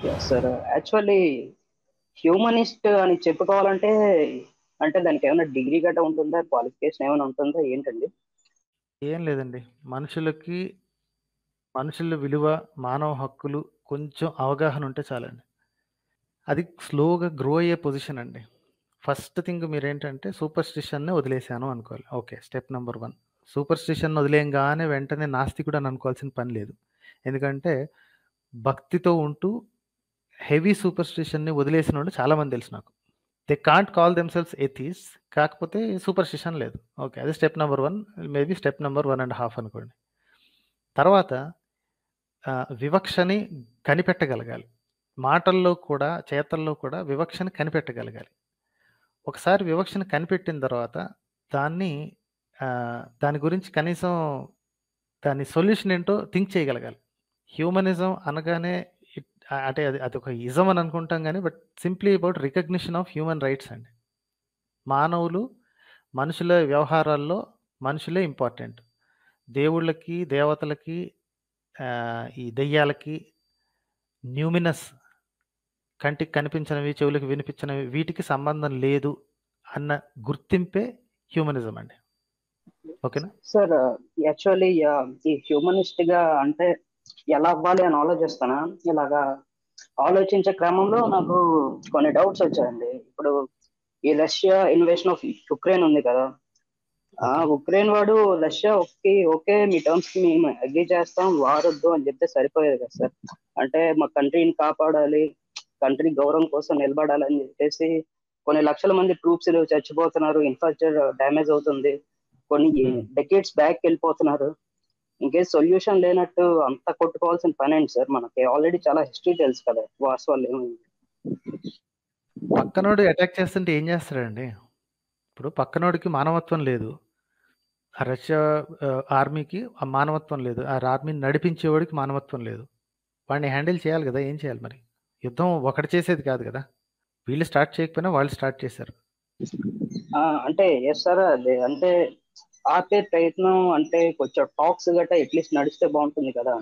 Sir actually humanist అని చెప్పుకోవాలంటే అంటే దానికి ఏమైనా డిగ్రీ గట్ట ఉంటుందా క్వాలిఫికేషన్ ఏమైనా ఉంటుందా ఏంటండి ఏం లేదండి మనుషులకి మనుషుల విలువ మానవ హక్కులు కొంచెం అవగాహన ఉంటే చాలండి అది స్లోగా గ్రో అయ్యే పొజిషన్ అండి ఫస్ట్ థింగ్ మీరేంటంటే సూపర్ స్టిషన్ని వదిలేశాను అనుకోవాలి okay step number one superstition వదిలేయంగానే వెంటనే నాస్తికుడు అని అనుకోవాల్సిన పని లేదు ఎందుకంటే భక్తితో ఉంటూ హెవీ సూపర్ స్టిషన్ని వదిలేసిన వాళ్ళు చాలామంది తెలుసు నాకు they can't call themselves atheists కాకపోతే సూపర్ స్టిషన్ లేదు ఓకే అది step number one maybe step number one and half అనుకోండి తర్వాత ఆ, వివక్షని కనిపెట్టగలగాలి మాటల్లో కూడా చేతల్లో కూడా వివక్షని కనిపెట్టగలగాలి ఒకసారి వివక్షని కనిపెట్టిన తర్వాత దాన్ని ఆ, దాని గురించి కనీసం దాని సొల్యూషన్ ఏంటో థింక్ చేయగలగాలి హ్యూమనిజం అనగానే it- ఆ- అంటే అది అది ఒక ఇజం అని అనుకుంటాం కానీ but simply about recognition of human rights అండి మానవులు మనుషుల వ్యవహారాల్లో మనుషులే ఇంపార్టెంట్ దేవుళ్ళకి దేవతలకి ఆ, ఈ దెయ్యాలకి న్యూమినస్ కంటికి కనిపించినవి చెవులకు వినిపించినవి వీటికి సంబంధం లేదు అన్న గుర్తింపే హ్యూమనిజం అండి ఓకేనా సార్ యాక్చువల్లీ ఈ హ్యూమనిస్ట్ గా అంటే ఎలా అవ్వాలి అని ఆలోచిస్తానా ఇలాగా ఆలోచించే క్రమంలో నాకు కొన్ని డౌట్స్ వచ్చాయండి ఇప్పుడు ఈ రష్యా ఇన్వేషన్ ఆఫ్ ఉక్రెయిన్ ఉంది కదా ఆ ఉక్రెయిన్ వాడు రష్యా ఓకే ఓకే మీ టర్మ్స్ కి మేము అగ్రి చేస్తాం వారొద్దు అని చెప్తే సరిపోయేది కదా సార్ అంటే మా కంట్రీని కాపాడాలి కంట్రీ గౌరవం కోసం నిలబడాలి అని చెప్పేసి కొన్ని లక్షల మంది ట్రూప్స్ చచ్చిపోతున్నారు ఇన్ఫ్రాస్ట్రక్చర్ డ్యామేజ్ అవుతుంది కొన్ని Hmm. డెకేట్స్ బ్యాక్ వెళ్ళిపోతున్నారు ఇంకే సొల్యూషన్ లేనట్టు అంత కొట్టుకోవాల్సిన పని ఏంటి సార్ మనకి ఆల్రెడీ చాలా హిస్టరీ తెలుసు కదా వార్స్ వల్ల ఏమైంది పక్కనోడు అటాక్ చేస్తుంటే ఏం చేస్తాడండి ఇప్పుడు పక్కనోడికి మానవత్వం లేదు ఆ రష్యా ఆ, ఆర్మీకి ఆ మానవత్వం లేదు ఆ ఆర్మీని నడిపించేవాడికి మానవత్వం లేదు వాడిని హ్యాండిల్ చేయాలి కదా ఏం చేయాలి మరి యుద్ధం ఒకటి చేసేది కాదు కదా వీళ్ళు స్టార్ట్ చేయకపోయినా వాళ్ళు స్టార్ట్ చేశారు ఆ, అంటే ఎస్ సార్ అదే అంటే ఆపే ప్రయత్నం అంటే కొంచెం టాక్స్ గట్రా అట్లీస్ట్ నడిస్తే బాగుంటుంది కదా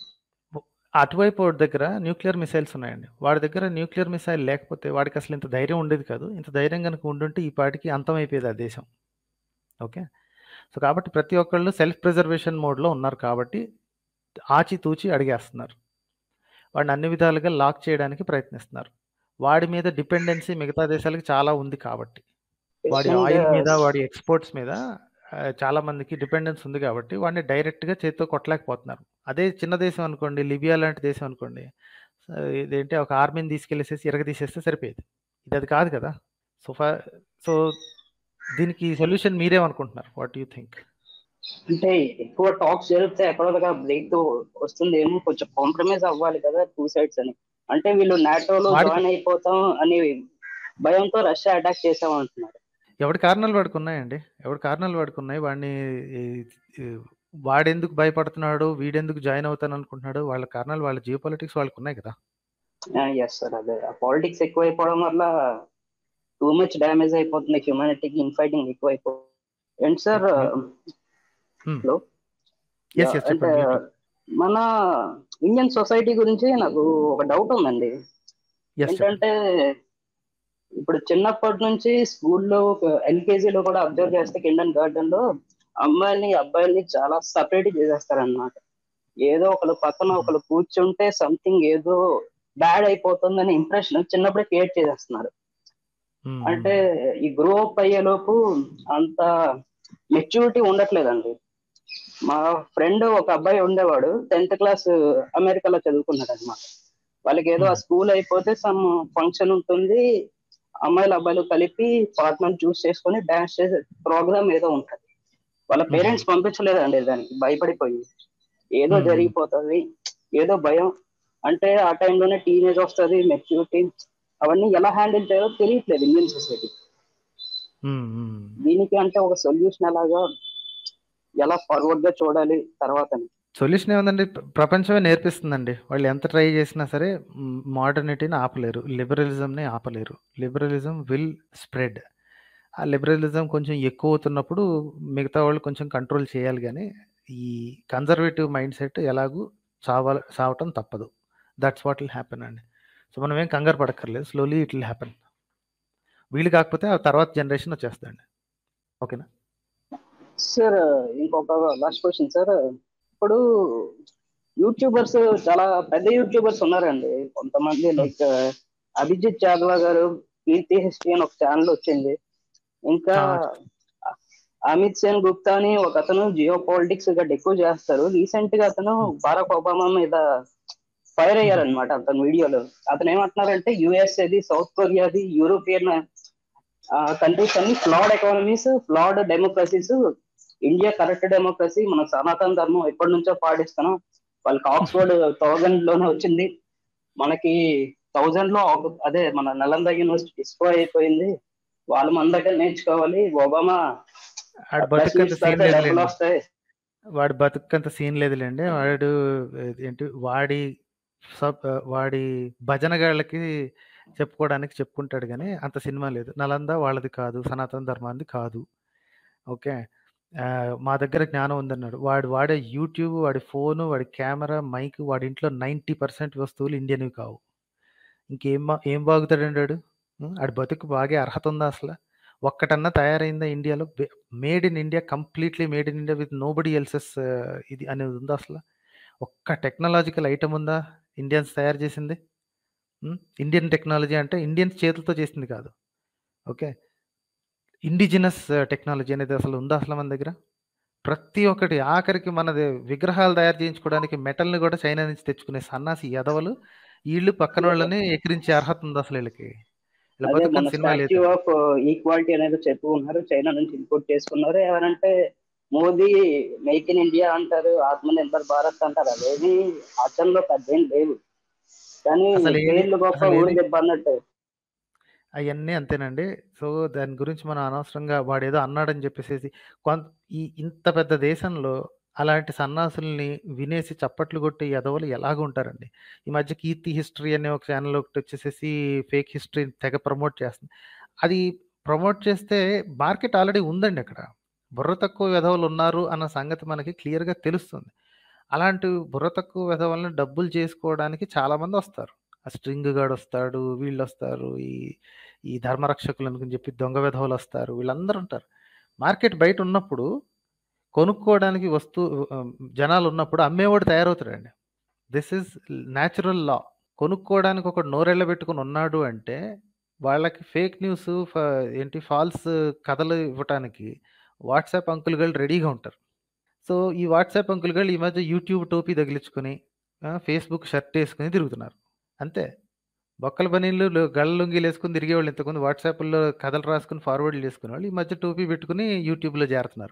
అటువైపు వాడి దగ్గర న్యూక్లియర్ మిసైల్స్ ఉన్నాయండి వాడి దగ్గర న్యూక్లియర్ మిసైల్ లేకపోతే వాడికి అసలు ఇంత ధైర్యం ఉండేది కాదు ఇంత ధైర్యం కనుక ఉండుంటే ఈ పాటికి అంతమైపోయేది ఆ దేశం ఓకే సో కాబట్టి ప్రతి ఒక్కళ్ళు సెల్ఫ్ ప్రిజర్వేషన్ మోడ్లో ఉన్నారు కాబట్టి ఆచితూచి అడిగేస్తున్నారు వాడిని అన్ని విధాలుగా లాక్ చేయడానికి ప్రయత్నిస్తున్నారు వాడి మీద డిపెండెన్సీ మిగతా దేశాలకు చాలా ఉంది కాబట్టి వాడి And, ఆయిల్ uh, మీద వాడి ఎక్స్పోర్ట్స్ మీద ఆ, చాలా మందికి డిపెండెన్స్ ఉంది కాబట్టి వాడిని డైరెక్ట్గా చేతితో కొట్టలేకపోతున్నారు అదే చిన్న దేశం అనుకోండి లిబియా లాంటి దేశం అనుకోండి సో ఇదేంటి ఒక ఆర్మీని తీసుకెళ్ళేసేసి ఇరగ తీసేస్తే సరిపోయేది ఇది అది కాదు కదా సో ఫా సో దీనికి సొల్యూషన్ మీరేమనుకుంటున్నారు వాట్ యూ థింక్ అంటే ఎక్కువ టాక్స్ జరిగితే ఎక్కడో బ్రేక్ వస్తుంది ఏమో కొంచెం కాంప్రమైజ్ అవ్వాలి కదా టూ సైడ్స్ అని అంటే వీళ్ళు నాటోలో వాడి- జాయిన్ అయిపోతాం అని భయంతో రష్యా అటాక్ చేసామంటున్నారు ఎవడి కారణాలు వాడికి ఉన్నాయండి ఎవడి కారణాలు వాడికి ఉన్నాయి వాడిని ఈ- ఈ వాడెందుకు భయపడుతున్నాడు వీడెందుకు జాయిన్ అవుతాను అనుకుంటున్నాడు వాళ్ళ కారణాలు వాళ్ళ జియో పాలిటిక్స్ వాళ్ళకి ఉన్నాయి కదా ఎస్ సార్ అదే పాలిటిక్స్ ఎక్కువ అయిపోవడం వల్ల టూ మచ్ డ్యామేజ్ అయిపోతుంది హ్యూమానిటీకి ఇన్ఫైటింగ్ ఎక్కువ అయిపోతుంది and sir Hmm. Hello yes yes అంటే చెప్పండి మన ఇండియన్ సొసైటీ గురించి నాకు ఒక డౌట్ ఉందండి ఎస్ చెప్పండి ఏంటంటే ఇప్పుడు చిన్నప్పటి నుంచి స్కూల్లో ఎల్కేజీలో కూడా అబ్జర్వ్ చేస్తే కిండన్ గార్డెన్ లో అమ్మాయిల్ని అబ్బాయిల్ని చాలా సపరేట్ చేసేస్తారన్నమాట ఏదో ఒకళ్ళు పక్కన ఒకళ్ళు కూర్చుంటే సంథింగ్ ఏదో బ్యాడ్ అయిపోతుందని ఇంప్రెషన్ చిన్నప్పుడే క్రియేట్ చేసేస్తున్నారు మ్మ్. అంటే ఈ గ్రో అప్ అయ్యేలోపు అంత మెచ్యూరిటీ ఉండట్లేదండి మా ఫ్రెండ్ ఒక అబ్బాయి ఉండేవాడు టెన్త్ క్లాస్ అమెరికాలో చదువుకున్నాడు అనమాట వాళ్ళకి ఏదో ఆ స్కూల్ అయిపోతే సమ్ ఫంక్షన్ ఉంటుంది అమ్మాయిలు అబ్బాయిలు కలిపి పార్ట్నర్ చూస్ చేసుకొని డాన్స్ చేసే ప్రోగ్రామ్ ఏదో ఉంటది వాళ్ళ పేరెంట్స్ పంపించలేదండి దానికి భయపడిపోయి ఏదో Hmm. జరిగిపోతుంది ఏదో భయం అంటే ఆ టైంలోనే టీనేజ్ వస్తుంది మెచ్యూరిటీ అవన్నీ ఎలా హ్యాండిల్ చేయాలో తెలియట్లేదు ఇండియన్ సొసైటీ మ్మ్, మ్మ్. దీనికి అంటే ఒక సొల్యూషన్ ఎలాగా ఎలా ఫార్వర్డ్ గా చూడాలి తర్వాత సొల్యూషన్ ఏముందండి ప్ర- ప్రపంచమే నేర్పిస్తుందండి వాళ్ళు ఎంత ట్రై చేసినా సరే మోడర్నిటీని ఆపలేరు లిబరలిజంని ఆపలేరు లిబరలిజం విల్ స్ప్రెడ్ ఆ లిబరలిజం కొంచెం ఎక్కువ అవుతున్నప్పుడు మిగతా వాళ్ళు కొంచెం కంట్రోల్ చేయాలి కానీ ఈ కన్జర్వేటివ్ మైండ్ సెట్ ఎలాగూ చావ చావటం తప్పదు దట్స్ వాట్ విల్ హ్యాపెన్ అండి సో మనం ఏం కంగారు పడక్కర్లేదు స్లోలీ ఇట్ విల్ హ్యాపెన్ వీళ్ళు కాకపోతే ఆ తర్వాత జనరేషన్ వచ్చేస్తుందండి ఓకేనా సార్ ఇంకొక లాస్ట్ క్వశ్చన్ సార్ ఇప్పుడు యూట్యూబర్స్ చాలా పెద్ద యూట్యూబర్స్ ఉన్నారండి కొంతమంది లైక్ అభిజిత్ చావ్లా గారు కీర్తి హిస్టరీ అని ఒక ఛానల్ వచ్చింది ఇంకా ఆ, అమిత్ సేన్ గుప్తా అని ఒక అతను జియో పాలిటిక్స్ గట్ట ఎక్కువ చేస్తారు రీసెంట్ గా అతను బారాక్ ఒబామా మీద ఫైర్ అయ్యారనమాట అతని వీడియోలో అతను ఏమంటున్నారంటే యుఎస్ఏది సౌత్ కొరియాది యూరోపియన్ కంట్రీస్ అన్ని flawed economies flawed democracies India correct democracy మన సనాతన ధర్మం ఎప్పటి నుంచో పాటిస్తున్నాం వాళ్ళకి ఆక్స్ఫర్డ్ థౌజండ్ లోనే వచ్చింది మనకి థౌజండ్ లో ఒక- అదే మన నలంద యూనివర్సిటీ డిస్ట్రాయ్ అయిపోయింది వాళ్ళు మన దగ్గర నేర్చుకోవాలి ఒబామా వాడు ప్లస్ బతుకంత సీన్ డబ్బులు లేదులేండి వస్తాయి వాడి బతుకంత సీన్ లేదులేండి వాడు ఏంటి వాడి సబ్ వాడి భజనగాళ్ళకి చెప్పుకోవడానికి చెప్పుకుంటాడు కానీ అంత సినిమా లేదు నలంద వాళ్ళది కాదు సనాతన ధర్మాన్ని కాదు ఓకే ఆ, మా దగ్గర జ్ఞానం ఉందన్నాడు వాడు వాడే యూట్యూబ్ వాడి ఫోను వాడి కెమెరా మైక్ వాడి ఇంట్లో నైంటీ పర్సెంట్ వస్తువులు ఇండియన్వి కావు ఇంకేం బా- ఏం బాగుతాడండి వాడు ఉం? ఆడి బతుకు బాగే అర్హత ఉందా అసలు ఒక్కటన్నా తయారైందా ఇండియాలో made in India completely made in India with nobody else's ఇది అనేది ఉందా అసలు ఒక్క టెక్నాలజికల్ ఐటమ్ ఉందా ఇండియన్స్ తయారు చేసింది ఉం? ఇండియన్ టెక్నాలజీ అంటే ఇండియన్స్ చేతులతో చేసింది కాదు ఓకే ఇండిజినస్ టెక్నాలజీ అనేది అసలు ఉందా అసలు మన దగ్గర ప్రతి ఒక్కటి ఆఖరికి మనది విగ్రహాలు తయారు చేయించుకోవడానికి మెటల్ని కూడా చైనా నుంచి తెచ్చుకునే సన్నాసి ఎదవలు వీళ్ళు పక్కన వాళ్ళని ఎక్కిరించే అర్హత ఉంది అసలు వీళ్ళకి వీళ్ళ అదే మన బతుకని సినిమా లేదు స్టాచ్యూ ఆఫ్ ఈక్వాలిటీ అనేది చెప్పు ఉన్నారు చైనా నుంచి ఇంపోర్ట్ చేసుకున్నారు ఎవరంటే మోదీ మేక్ ఇన్ ఇండియా అంటారు ఆత్మనిర్భర్ భారత్ అంటారు అదేమి ఆచరణలో పెద్ద లేవు కానీ అసలు ఏది పేర్లు గొప్ప అసలు ఊరు ఏది దెబ్బ అన్నట్టు అవన్నీ అంతేనండి సో దాని గురించి మనం అనవసరంగా వాడు ఏదో అన్నాడని చెప్పేసి కొంత ఈ ఇంత పెద్ద దేశంలో అలాంటి సన్నాసుల్ని వినేసి చప్పట్లు కొట్టి ఎదవలు ఎలాగ ఉంటారండి ఈ మధ్య కీర్తి హిస్టరీ అనే ఒక ఛానల్ ఒకటి వచ్చేసేసి ఫేక్ హిస్టరీ తెగ ప్రమోట్ చేస్తుంది అది ప్రమోట్ చేస్తే మార్కెట్ ఆల్రెడీ ఉందండి అక్కడ బుర్ర తక్కువ విధవలు ఉన్నారు అన్న సంగతి మనకి క్లియర్గా తెలుస్తుంది అలాంటి బుర్ర తక్కువ విధవలను డబ్బులు చేసుకోవడానికి చాలామంది వస్తారు ఆ స్ట్రింగ్ గాడు వస్తాడు వీళ్ళు వస్తారు ఈ ఈ ధర్మరక్షకులు అనుకుని చెప్పి దొంగ విధవలు వస్తారు వీళ్ళందరూ ఉంటారు మార్కెట్ బయట ఉన్నప్పుడు కొనుక్కోవడానికి వస్తూ జనాలు ఉన్నప్పుడు అమ్మేవాడు తయారవుతాడండి దిస్ ఇస్ న్యాచురల్ లా కొనుక్కోవడానికి ఒక నోరెళ్ళ పెట్టుకుని ఉన్నాడు అంటే వాళ్ళకి ఫేక్ న్యూస్ ఏంటి ఫాల్స్ కథలు ఇవ్వటానికి వాట్సాప్ అంకుల్கள் రెడీగా ఉంటారు సో ఈ వాట్సాప్ అంకుల్கள் ఈ మధ్య యూట్యూబ్ టోపీ తగిలించుకొని ఫేస్బుక్ షర్ట్ వేసుకుని తిరుగుతున్నారు అంతే బొక్కల బనీళ్ళు గళ్ళ లుంగీలు వేసుకుని తిరిగేవాళ్ళు ఇంతకుముందు వాట్సాప్లో కథలు రాసుకుని ఫార్వర్డ్లు చేసుకునే వాళ్ళు ఈ మధ్య టోపీ పెట్టుకుని యూట్యూబ్లో చేరుతున్నారు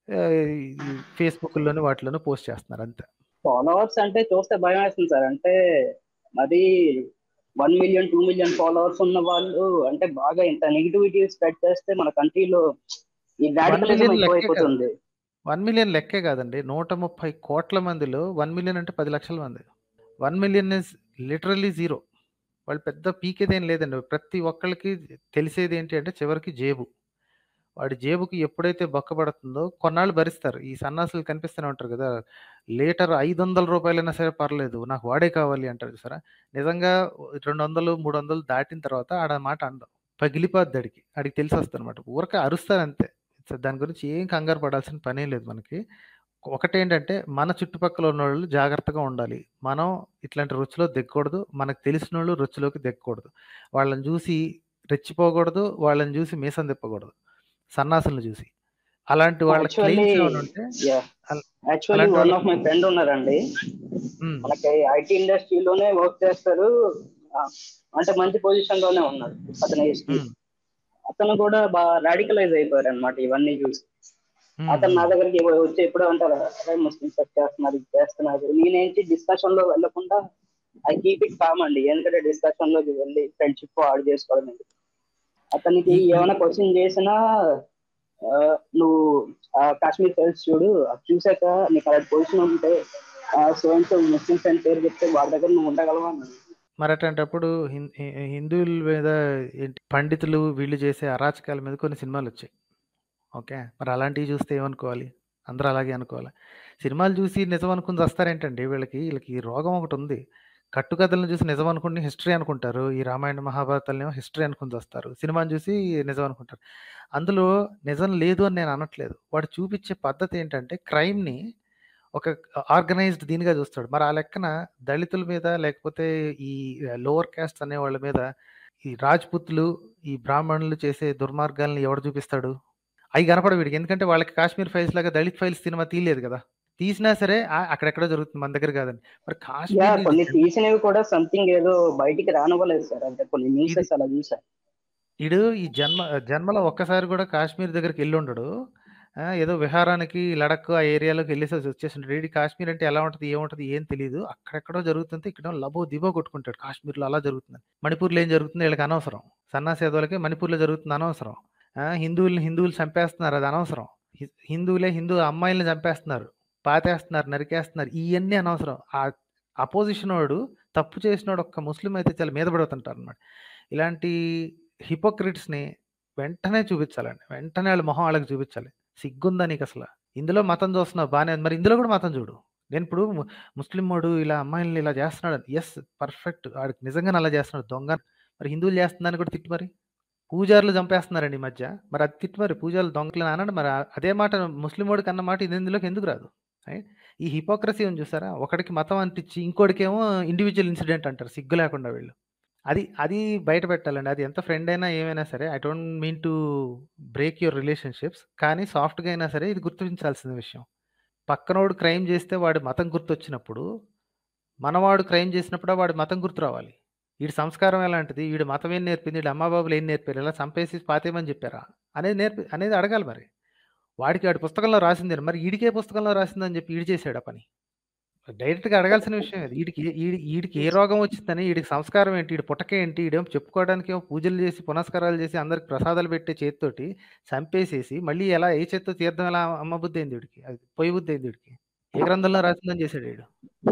ఫేస్బుక్లోని వాటిలోనూ పోస్ట్ చేస్తున్నారు అంతే ఫాలోవర్స్ అంటే చూస్తే భయం వేస్తుంది సార్ అంటే మరి one million two million followers ఉన్న వాళ్ళు అంటే బాగా ఇంత నెగిటివిటీ స్ప్రెడ్ చేస్తే మన కంట్రీలో ఈ వన్ రాడికలిజం మిలియన్ లెక్కే కాదు ఎక్కువైపోతుంది వన్ మిలియన్ లెక్కే కాదండి నూట ముప్పై కోట్ల మందిలో వన్ మిలియన్ అంటే పది లక్షల మంది one million is literally zero వాళ్ళు పెద్ద పీకేదేం లేదండి ప్రతి ఒక్కళ్ళకి తెలిసేది ఏంటి అంటే చివరికి జేబు వాడి జేబుకి ఎప్పుడైతే బొక్క పడుతుందో కొన్నాళ్ళు భరిస్తారు ఈ సన్నాసులు కనిపిస్తూనే ఉంటారు కదా లీటర్ ఐదు వందల రూపాయలైనా సరే పర్లేదు నాకు వాడే కావాలి అంటారు చూసారా నిజంగా రెండు వందలు మూడు వందలు దాటిన తర్వాత ఆడ మాట అండం పగిలిపోద్ది అడిగి అడిగి తెలిసి వస్తుంది అనమాట ఊరక అరుస్తారు అంతే సో దాని గురించి ఏం కంగారు పడాల్సిన పనే లేదు మనకి ఒకటేంటంటే మన చుట్టుపక్కల ఉన్న వాళ్ళు జాగ్రత్తగా ఉండాలి మనం ఇట్లాంటి రుచిలో దిగకూడదు మనకు తెలిసిన వాళ్ళు రుచిలోకి దిగకూడదు వాళ్ళని చూసి రెచ్చిపోకూడదు వాళ్ళని చూసి మీసం తిప్పకూడదు సన్నాసులను చూసి అలాంటి వాళ్ళ యాక్చువల్లీ క్లెయిమ్స్ ఏమైనా ఉంటే అల- యాక్చువల్లీ అలాంటి వన్ వాళ్ళ ఆఫ్ మై ఫ్రెండ్ ఉన్నారండి ఉమ్, మనకి ఐటీ ఇండస్ట్రీలోనే వర్క్ చేస్తారు ఆ, అంటే మంచి పొజిషన్ లోనే ఉన్నాడు అతని హిస్టరీ ఉమ్, అతను కూడా బాగా రాడికలైజ్ అయిపోయారు అనమాట ఇవన్నీ చూసి ఉమ్, అతను నా ఉమ్. దగ్గరికి ఎప్పుడు వచ్చి ఎప్పుడో అంటారు అరే ముస్లిమ్స్ చేస్తున్నారు ఇది చేస్తున్నారు నేనేంటి డిస్కషన్ లో వెళ్ళకుండా ఐ కీప్ ఇట్ కామ్ అండి ఎందుకంటే డిస్కషన్ లోకి వెళ్ళి ఫ్రెండ్షిప్ ఆడ్ చేసుకోవడం ఎందుకు అతనికి ఈ- ఈ- ఏమైనా క్వశ్చన్ చేసినా ఆ, నువ్వు ఆ కాశ్మీర్ ఫైల్స్ చూడు అది చూసాక నీకు అలాంటి పొజిషన్ ఉంటే so and so Muslim friend పేరు చెప్తే వాళ్ళ దగ్గర నువ్వు ఉండగలవా అన్నాడు. మరి అట్లాంటప్పుడు హిం- హి- హిందువుల మీద ఏంటి పండితులు వీళ్ళు చేసే అరాచకాల మీద కొన్ని సినిమాలు వచ్చాయి ఓకే మరి అలాంటివి చూస్తే ఏమనుకోవాలి అందరూ అలాగే అనుకోవాలి సినిమాలు చూసి నిజం అనుకుని వస్తారేంటండి వీళ్ళకి వీళ్ళకి ఈ రోగం ఒకటి ఉంది కట్టుకథలను చూసి నిజం అనుకుని హిస్టరీ అనుకుంటారు. ఈ రామాయణ, మహాభారతాలనేమో హిస్టరీ అనుకుని చస్తారు. సినిమాని చూసి నిజం అనుకుంటారు. అందులో నిజం లేదు అని నేను అనట్లేదు. వాడు చూపిచ్చే పద్ధతేంటంటే క్రైమ్‌ని ఒక ఆర్గనైజ్డ్ దీనిగా చూస్తాడు. మరి ఆ లెక్కన దళితుల మీద లేకపోతే ఈ లోవర్ కాస్ట్ అనేవాళ్ళ మీద ఈ రాజ్‌పుత్‌లు, ఈ బ్రాహ్మణులు చేసే దుర్మార్గాల్ని ఎవడు చూపిస్తాడు? అయి కనపడవు వీడికి. ఎందుకంటే వాళ్ళకి 'కాశ్మీర్ ఫైల్స్' లాగా 'దళిత్ ఫైల్స్' సినిమా తీయలేదు కదా! తీసినా సరే ఆ! అక్కడెక్కడో జరుగుతుంది మన దగ్గర కాదని. మరి యాహ్! కాశ్మీర్‌ని కొన్ని జన్ తీసినవి కూడా సంథింగ్ ఏదో బయటికి రానివ్వలేదు సార్. అంటే కొన్ని ఇది న్యూసెస్ అలా చూసా. ఈడు ఈ జన్మ జన్మలో ఒక్కసారి కూడా కాశ్మీర్ దగ్గరికెళ్ళుండడు. ఆ! ఏదో విహారానికి లడఖ్ ఆ ఏరియాలోకి ఎళ్ళేసేసి వచ్చేసుంటాడు. ఈడికి కాశ్మీర్ అంటే ఎలా ఉంటది? ఏముంటది? ఏం తెలీదు. అక్కడెక్కడో జరుగుతుంటే ఇక్కడేమో లబో దిబో కొట్టుకుంటాడు. కాశ్మీర్‌లో అలా జరుగుతుందని. మణిపూర్‌లో ఏం జరుగుతుందో ఈళ్ళకి అనవసరం. సన్నాసి ఎదవలకి మణిపూర్‌లో జరుగుతుంది అనవసరం. ఆ! హిందువుల్ని హిందువులు చంపేస్తున్నారు అది అనవసరం. హి హిందువులే హిందూ అమ్మాయిల్ని చంపేస్తున్నారు. పాతేస్తున్నారు, నరికేస్తున్నారు. ఇయన్నీ అనవసరం. ఆ అపోజిషనోడు తప్పు చేసినోడు ఒక్క ముస్లిం అయితే చాలు మీద పడిపోతుంటారనమాట. ఇలాంటి హిపోక్రిట్స్‌ని వెంటనే చూపించాలండి. వెంటనే ఆళ్ళ మొహం ఆళ్ళకి చూపించాలి. సిగ్గుందా నీకసల? ఇందులో మతం చూస్తున్నావు బానే ఉంది. మరి ఇందులో కూడా మతం చూడు. నేనిప్పుడు ము ముస్లిమోడు ఇలా అమ్మాయిల్ని ఇలా చేస్తున్నాడు. Yes perfect. ఆడికి నిజంగానే అలా చేస్తున్నాడు దొంగ. మరి హిందువులు చేస్తుందని కూడా తిట్టు మరి. పూజారులు చంపేస్తున్నారండి ఈ మధ్య. మరి అది తిట్టు మరి. పూజారులు దొంగలని అనండి మరి. అదే మాట ముస్లిమోడికి అన్న మాట ఇది ఇందులోకి ఎందుకు రాదు? రైట్. ఈ హిపోక్రసీ ఉంది చూసారా? ఒకడికి మతం అంటించి ఇంకోడికేమో ఇండివిడ్యువల్ ఇన్సిడెంట్ అంటారు. సిగ్గు లేకుండా వీళ్ళు. అది అది బయట పెట్టాలండి. అది ఎంత ఫ్రెండ్ అయినా ఏమైనా సరే I don't mean to break your relationships. కానీ సాఫ్ట్‌గా అయినా సరే ఇది గుర్తించాల్సిన విషయం. పక్కనోడు క్రైమ్ చేస్తే వాడి మతం గుర్తొచ్చినప్పుడు, మనవాడు క్రైమ్ చేసినప్పుడు వాడి మతం గుర్తు రావాలి. ఈడి సంస్కారం ఎలాంటిది? ఈడి మతం ఏం నేర్పింది? ఈడి అమ్మాబాబులు ఏం నేర్పారు? ఇలా చంపేసి పాతేయమని చెప్పారా? అనేది నేర్పి అనేది అడగాలి మరి. వాడికి ఆడి పుస్తకంలో రాసిందే మరి ఈడికే పుస్తకంలో రాసిందని చెప్పి ఈడు చేసాడా పని? డైరెక్ట్‌గా అడగాల్సిన విషయం ఇది. ఈడికి ఈడి ఈడికి ఏ రోగం వచ్చిందని, ఈడికి సంస్కారం ఏంటి? ఈడి పుటక ఏంటి? ఈడేమో చెప్పుకోవడానికేమో పూజలు చేసి, పునస్కారాలు చేసి, అందరికి ప్రసాదాలు పెట్టే చేత్తోటి చంపేసేసి మళ్ళీ ఎలా ఏ చేత్తో తీర్థం ఎలా అమ్మబుద్ధయింది ఈడికి? అది పొయ్య బుద్ధయింది ఈడికి. ఏ గ్రంథంలో రాసిందని చేసాడు ఈడు.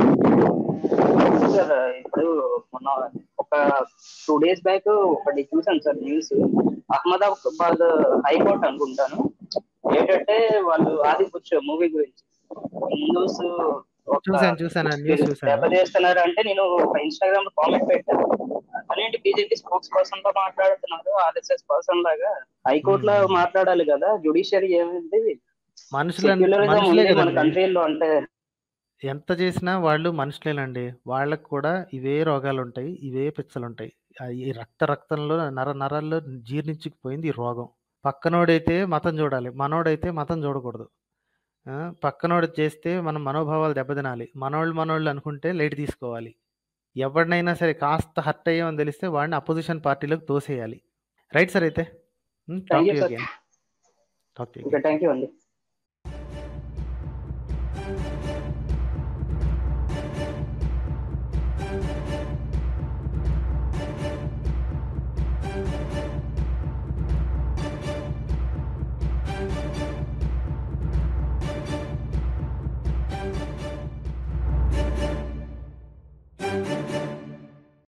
సార్ ఇప్పుడు మొన్న ఒక 2 డేస్ బ్యాక్ ఒకటి చూసాను సార్ న్యూస్. అహ్మదాబాద్ హైకోర్ట్ అనుకుంటాను. ఏంటంటే వాళ్ళు 'ఆదిపురుష్' మూవీ గురించి. హిందూస్ ఒక చూసాను. చూసాను. ఆ న్యూస్ చూసాను. దెబ్బతీస్తున్నారు అంటే నేను ఒక ఇన్‌స్టాగ్రామ్‌లో కామెంట్ పెట్టాను. అదేంటి బీజేపీ స్పోక్స్ పర్సన్‌తో మాట్లాడుతున్నారు. ఆర్ఎస్ఎస్ పర్సన్ లాగా. హైకోర్ట్‌లో హ్మ్. మాట్లాడాలి కదా! జ్యుడిషియరీ ఏమైంది? మనుషులన్ సెక్యులరిజం మనుషులే ఉంది మన కదండీ. కంట్రీలో అంటే ఎంత చేసినా వాళ్ళు మనుషులేనండి. వాళ్ళకి కూడా ఇవే రోగాలుంటాయి. ఇవే పిచ్చలుంటాయి. ఆహ్, ఈ రక్త రక్తంలో నర నరాల్లో జీర్ణించుకుపోయింది ఈ రోగం. పక్కనోడైతే మతం చూడాలి. మనోడైతే మతం చూడకూడదు. ఆ! పక్కనోడు చేస్తే మనం మనోభావాలు దెబ్బతినాలి. మనోళ్ళు మనోళ్ళు అనుకుంటే లైట్ తీసుకోవాలి. ఎవడినైనా సరే కాస్త హర్ట్ అయ్యామని తెలిస్తే వాడిని అపోజిషన్ పార్టీలోకి తోసేయాలి. రైట్ సార్ అయితే. Hmm. Talk thank to you you sir. Again. Talk to you okay. Again. Thank you అండి.